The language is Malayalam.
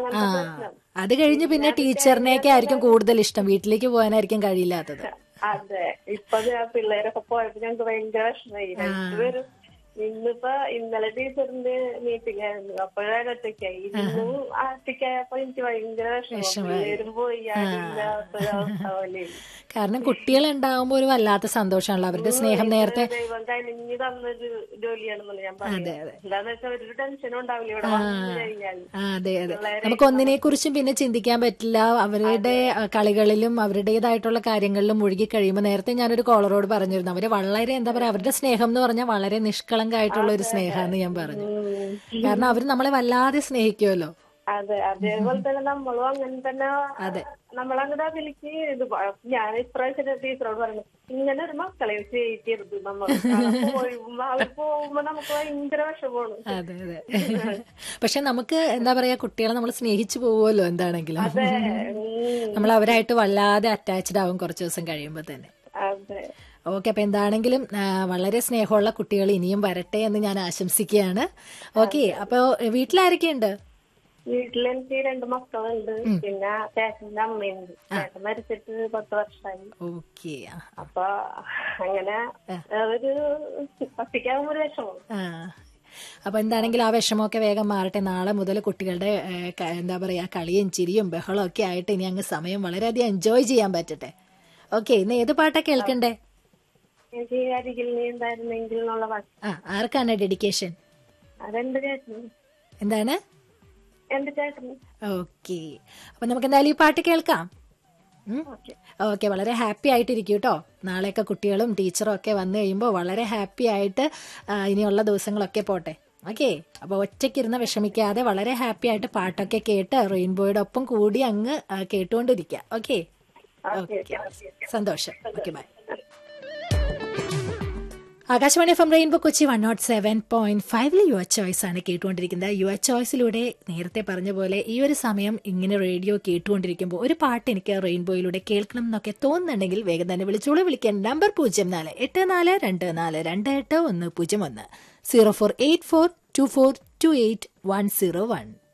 അങ്ങനത്തെ ആ പ്രശ്നം അത് കഴിഞ്ഞ് പിന്നെ ടീച്ചറിനെയൊക്കെ ആയിരിക്കും കൂടുതൽ ഇഷ്ടം വീട്ടിലേക്ക് പോകാനായിരിക്കും കഴിയില്ലാത്തത് അതെ ഇപ്പൊ ഞാൻ പിള്ളേരൊക്കെ പോയപ്പോ ഞങ്ങക്ക് ഭയങ്കര വിഷമായി രണ്ടുപേരും ഇന്നിപ്പോ ഇന്നലെ ടീച്ചറിന്റെ മീറ്റിംഗ് ആയിരുന്നു അപ്പോഴാണ് ഒറ്റയ്ക്കായി ഇന്നും ഒറ്റയ്ക്കായപ്പോ എനിക്ക് ഭയങ്കര വിഷമം പിള്ളേരും പോയി ആടില്ലാത്തൊരവസ്ഥ പോലെ കാരണം കുട്ടികൾ ഉണ്ടാവുമ്പോൾ ഒരു വല്ലാത്ത സന്തോഷമാണല്ലോ അവരുടെ സ്നേഹം നേരത്തെ ദൈവം കനിഞ്ഞു തന്നൊരു ജോലിയാണെന്നല്ല ഞാൻ പറയുന്നത് എന്താന്ന് വെച്ചാൽ ഒരു ടെൻഷനും ഉണ്ടാവില്ല ഇവിടെ വന്നു കഴിഞ്ഞാൽ ആ, അതെ അതെ നമുക്ക് ഒന്നിനെ കുറിച്ചും പിന്നെ ചിന്തിക്കാൻ പറ്റില്ല അവരുടെ ആ, കളികളിലും അവരുടേതായിട്ടുള്ള കാര്യങ്ങളിലും മുഴുകി കഴിയുമ്പോൾ നേരത്തെ ഞാനൊരു കോളറോട് പറഞ്ഞിരുന്നു അവര് വളരെ എന്താ പറയാ അവരുടെ സ്നേഹം എന്ന് പറഞ്ഞാൽ വളരെ നിഷ്കളങ്കായിട്ടുള്ള ഒരു സ്നേഹമാണെന്ന് ഞാൻ പറഞ്ഞു ഉം. കാരണം അവർ നമ്മളെ വല്ലാതെ സ്നേഹിക്കുമല്ലോ അതെ അതേപോലെ തന്നെ നമ്മളും അങ്ങനെ തന്നെ അതെ. നമ്മളങ്ങനെ അതിലേക്ക് ഇത് പ- ഞാൻ ഇപ്രാവശ്യം ടീച്ചറോട് പറഞ്ഞു ഇങ്ങനെ ഒരു മക്കളെ സ്നേഹിക്കരുത് നമ്മൾ പോകുമ്പോ അവർ പോകുമ്പോ നമുക്ക് ഭയങ്കര വിഷമമാണ് അതെ അതെ പക്ഷെ നമുക്ക് എന്താ പറയാ കുട്ടികളെ നമ്മൾ സ്നേഹിച്ചു പോവുമല്ലോ എന്താണെങ്കിലും അതെ ഉം. നമ്മൾ അവരായിട്ട് വല്ലാതെ അറ്റാച്ച്ഡ് ആവും കുറച്ച് ദിവസം കഴിയുമ്പോൾ തന്നെ അതെ ഓക്കെ അപ്പൊ എന്താണെങ്കിലും ആ, വളരെ സ്നേഹമുള്ള കുട്ടികൾ ഇനിയും വരട്ടെ എന്ന് ഞാൻ ആശംസിക്കുകയാണ് ഓക്കെ അപ്പൊ വീട്ടിലാരൊക്കെയുണ്ട് വീട്ടിലെനിക്ക് രണ്ട് മക്കളുണ്ട് പിന്നെ ചേട്ടന്റെ അമ്മയുണ്ട് ചേട്ടൻ മരിച്ചിട്ട് പത്ത് വർഷമായി ഓക്കെ അപ്പൊ അങ്ങനെ അതൊരു ഒറ്റയ്ക്കാവുമ്പോ ഒരു വിഷമം ആ അപ്പൊ എന്താണെങ്കിലും ആ വിഷമമൊക്കെ വേഗം മാറട്ടെ നാളെ മുതൽ കുട്ടികളുടെ ഏ, ക- എന്താ പറയാ കളിയും ചിരിയും ബഹളവും ഒക്കെ ആയിട്ട് ഇനി അങ്ങ് സമയം വളരെയധികം എൻജോയ് ചെയ്യാൻ പറ്റട്ടെ ഓക്കെ ഇന്ന് ഏത് പാട്ടാ കേൾക്കണ്ടേ എനിക്ക് അരികിൽ നീ ഉണ്ടായിരുന്നെങ്കിൽ എന്നുള്ള വാക്ക് ആ ആർക്കാണ് ഡെഡിക്കേഷൻ അതെന്റെ ചേട്ടന് എന്താണ് എന്റെ ചേട്ടന് ഓക്കെ അപ്പൊ നമുക്ക് എന്തായാലും ഈ പാട്ട് കേൾക്കാം ഓക്കെ ഓക്കെ വളരെ ഹാപ്പി ആയിട്ടിരിക്കും കേട്ടോ നാളെയൊക്കെ കുട്ടികളും ടീച്ചറും ഒക്കെ വന്നു കഴിയുമ്പോൾ വളരെ ഹാപ്പി ആയിട്ട് ആ, ഇനിയുള്ള ദിവസങ്ങളൊക്കെ പോട്ടെ ഓക്കെ അപ്പൊ ഒറ്റയ്ക്കിരുന്ന് വിഷമിക്കാതെ വളരെ ഹാപ്പി ആയിട്ട് പാട്ടൊക്കെ കേട്ട് റെയിൻബോയുടെ ഒപ്പം കൂടി അങ്ങ് ആ, കേട്ടുകൊണ്ടിരിക്കുക ഓക്കെ ഓക്കെ സന്തോഷം okay bye Akashvani F M rainbow Kochi one nought seven point ഫൈവിൽ യുവർ ചോയ്സ് ആണ് കേട്ടുകൊണ്ടിരിക്കുന്നത് യുവർ ചോയ്സിലൂടെ നേരത്തെ പറഞ്ഞ പോലെ ഈ ഒരു സമയം ഇങ്ങനെ റേഡിയോ കേട്ടുകൊണ്ടിരിക്കുമ്പോൾ ഒരു പാട്ട് എനിക്ക് റെയിൻബോയിലൂടെ കേൾക്കണം എന്നൊക്കെ തോന്നുന്നുണ്ടെങ്കിൽ വേഗം തന്നെ വിളിച്ചോളൂ വിളിക്കാൻ നമ്പർ പൂജ്യം നാല് എട്ട് നാല് രണ്ട് നാല് രണ്ട് എട്ട് ഒന്ന് പൂജ്യം ഒന്ന് zero four eight four two four two eight one zero one